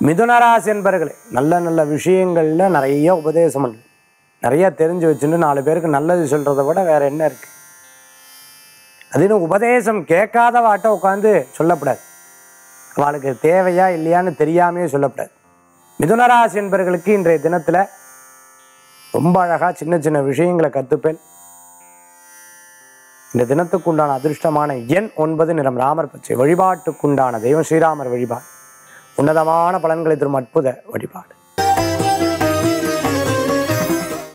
மிதுனராசி என்பர்களே நல்ல நல்ல விஷயங்கள்ல நிறைய உபதேசம் பண்ணு நிறைய தெரிஞ்சு வச்சுட்டு நாலு பேருக்கு நல்லது சொல்றதை விட வேற என்ன இருக்கு அதுன்னு உபதேசம் கேட்காத வாட்ட உட்காந்து சொல்லக்கூடாது அவளுக்கு தேவையா இல்லையான்னு தெரியாமையே சொல்லக்கூடாது மிதுனராசி என்பர்களுக்கு இன்றைய தினத்துல ரொம்ப அழகா சின்ன சின்ன விஷயங்களை கத்துப்பேன் இந்த தினத்துக்குண்டான அதிர்ஷ்டமான எண் ஒன்பது நிறம் ராமர் பச்சை வழிபாட்டுக்குண்டான தெய்வம் ஸ்ரீராமர் வழிபாடு உன்னதமான பலன்களை தரும் அற்புத வழிபாடு